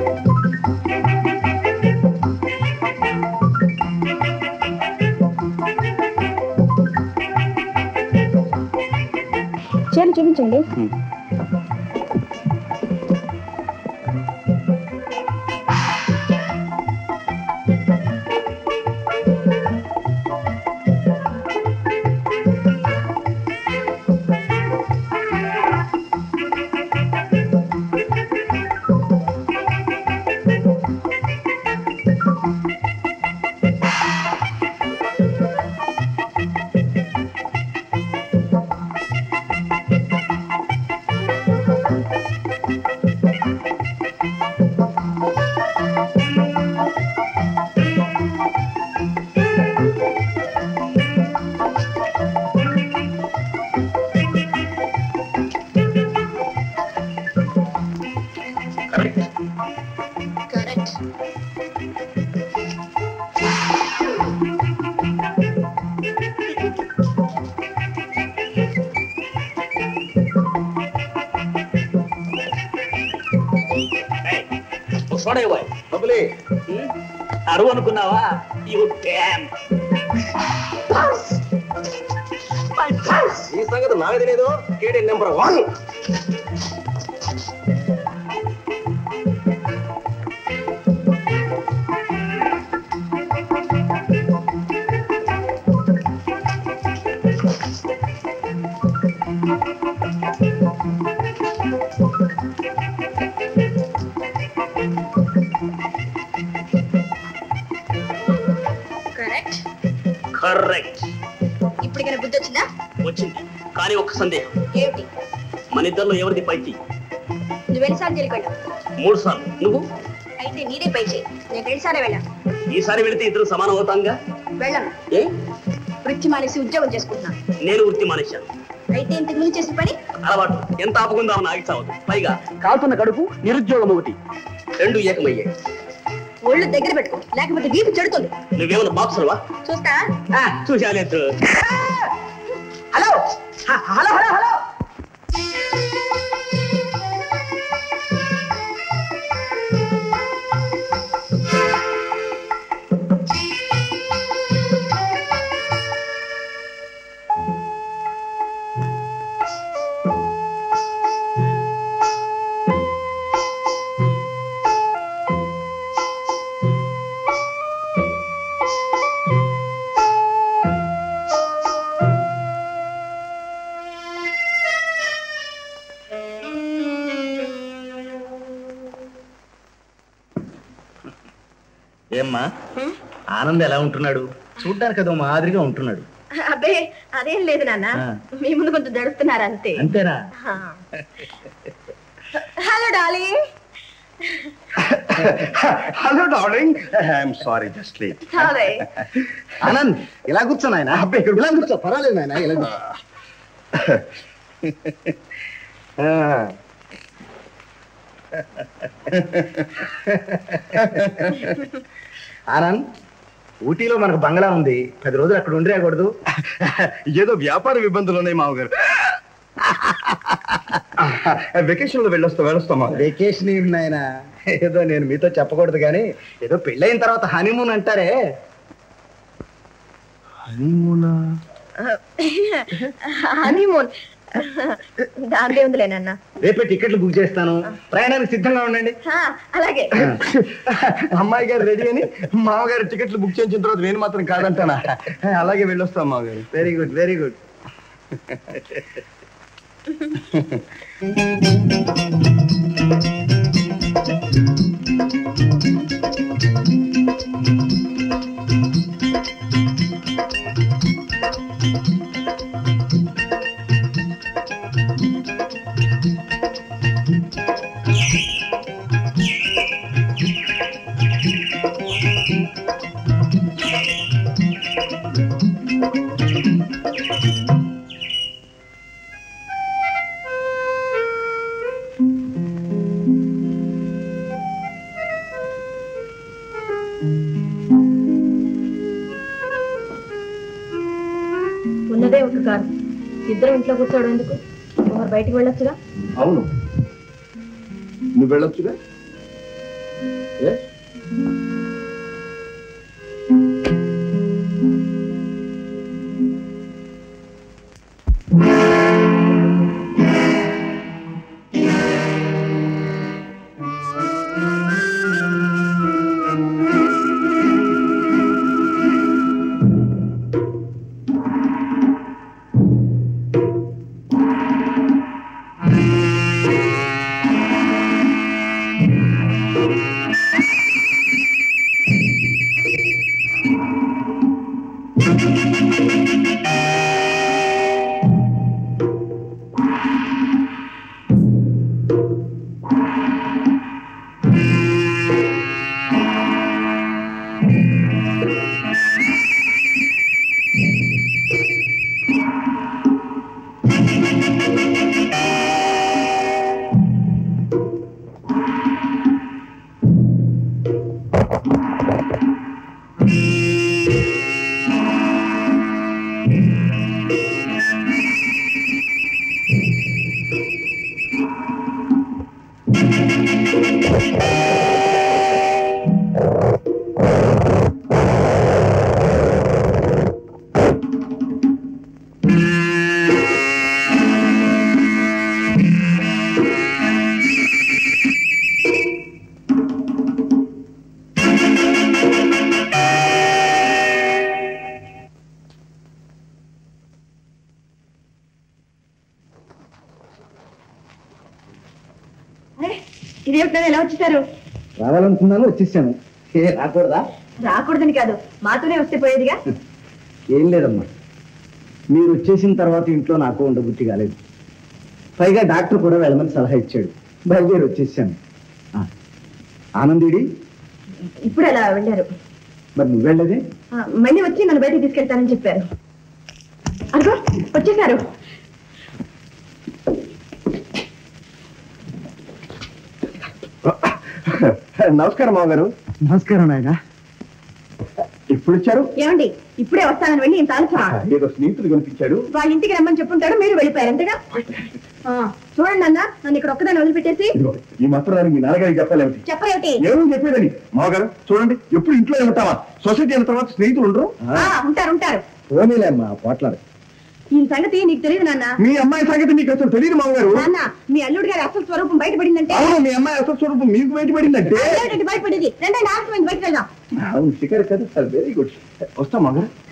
చీరలు చూపించండి కరెక్ట్ చూడేవాయ్ బబులే అరువు అనుకున్నావా యు డ్యామ్ ఈ సంగతి నాకు తెలియదు కేడీ నెంబర్ వన్ కరెక్ట్ కరెక్ట్ ఇప్పటికైనా బుద్ధి వచ్చిందా వచ్చింది కానీ ఒక్క సందేహం ఏమిటి మన ఇద్దరిలో ఎవరిది పైకి నువ్వు ఎన్నిసార్లు జైలుకి వెళ్ళావు మూడు సార్లు నువ్వు అయితే నీదే పై చేయి నేను రెండుసార్లు వెళ్ళాను ఈసారి వెళితే ఇద్దరు సమానం అవుతాంగా వెళ్ళను ఏ వృత్తి మానేసి ఉద్యోగం చేసుకుంటున్నాను నేను వృత్తి మానేశాను అయితే ఇంతకు ముందు చేసిన పని అలవాటు ఎంత ఆపుకుందామని ఆగి చావదు పైగా కాల్తున్న కడుపు నిరుద్యోగం ఒకటి రెండు ఏకమయ్యాయి ఒళ్ళు దగ్గర పెట్టుకో లేకపోతే వీపు చెడుతుంది నువ్వేమన్నా బాక్సులవా చూస్తా చూశాలేదు హలో హలో హలో హలో ఏమ్మా ఆనంద్ ఎలా ఉంటున్నాడు చూడ్డానికి అదో మాదిరిగా ఉంటున్నాడు అబ్బే అదేం లేదు నాన్న ఆ. మీ ముందు కొంచెం దడుస్తున్నారు అంతే అంతేనా hello Dolly hello darling I'm sorry just late చాలే ఆనంద్ ఇలా కూర్చో నాయన అబ్బాయి ఇక్కడ ఇలా కూర్చో పర్వాలేదు నాయన ఇలా కూర్చో. ఆనంద్ ఊటీలో మనకు బంగ్లా ఉంది పది రోజులు అక్కడ ఉండి రాకూడదు ఏదో వ్యాపార ఇబ్బందులు ఉన్నాయి మామగారు వెకేషన్ లో వెళ్ళొస్తా వెళ్ళొస్తామా వెకేషన్ ఏమి నాయన ఏదో నేను మీతో చెప్పకూడదు కానీ ఏదో పెళ్ళైన తర్వాత హనీమూన్ అంటారే హనీమూన్ దాందే ఉందిలే నాన్న రేపే టికెట్లు బుక్ చేస్తాను ప్రయాణానికి సిద్ధంగా ఉండండి ఆ, అలాగే అమ్మాయి గారు రెడీ అని మామగారు టికెట్లు బుక్ చేయించిన తర్వాత నేను మాత్రం కాదంటానా అలాగే వెళ్ళొస్తాం మామగారు వెరీ గుడ్ వెరీ గుడ్ ఉన్నదే ఒక కారు ఇద్దరు ఇంట్లో కూర్చోవడం ఎందుకు ఒకరు బయటికి వెళ్ళొచ్చుగా అవును నువ్వు వెళ్ళొచ్చుగా ఇదేమిటో ఎలా వచ్చేసారు రావాలనుకున్నాను వచ్చేసాను ఏ రాకూడదా రాకూడదని కాదు మాతోనే వస్తే పోయేదిగా ఏం లేదమ్మా మీరు వచ్చేసిన తర్వాత ఇంట్లో నాకు ఉండబుద్ధి కాలేదు పైగా డాక్టర్ కూడా వెళ్ళమని సలహా ఇచ్చాడు బయలుదేరి వచ్చేసాను ఆ, ఆనందిడి ఇప్పుడు అలా వెళ్ళారు మరి నువ్వు వెళ్ళదే ఆ, మళ్ళీ వచ్చి నన్ను బయటికి తీసుకెళ్తానని చెప్పారు అదిగో వచ్చేసారు నమస్కారం మామగారు నమస్కారం నాయన ఎప్పుడు వచ్చారు ఏమండి ఇప్పుడే వస్తానని వెళ్ళి ఇంత ఆలస్యమా? ఏదో స్నేహితుడు కనిపించాడు వాళ్ళ ఇంటికి రమ్మని చెప్పుంటాడు మీరు వెళ్ళిపోయారు అంతేగా ఆ, చూడండి అన్న నన్ను ఇక్కడ ఒక్కదాన్ని వదిలిపెట్టేసి ఇదిగో, ఈ మాత్రం మీ నాన్నగారికి చెప్పాలేమిటి చెప్పరేమిటి ఏమో చెప్పేదని మామగారు చూడండి ఎప్పుడు ఇంట్లో ఉంటావా సొసైటీ అయిన తర్వాత స్నేహితులు ఉండరు ఆ, ఉంటారు ఉంటారు పోనీలే అమ్మా పోట్లాడు ఈ సంగతి నీకు తెలియదు నాన్న మీ అమ్మాయి సంగతి మీకు అసలు తెలియదు మామగారు నాన్న మీ అల్లుడు గారి అసలు స్వరూపం బయటపడిందంటే అవును మీ అమ్మాయి అసలు స్వరూపం మీకు బయటపడిందంటే అదేమిటండి బయటపడేది రెండే నాలుగు మంది బయటకు వెళ్దాం అవును శిఖర్ కదా వెరీ గుడ్ వస్తాం మామగారు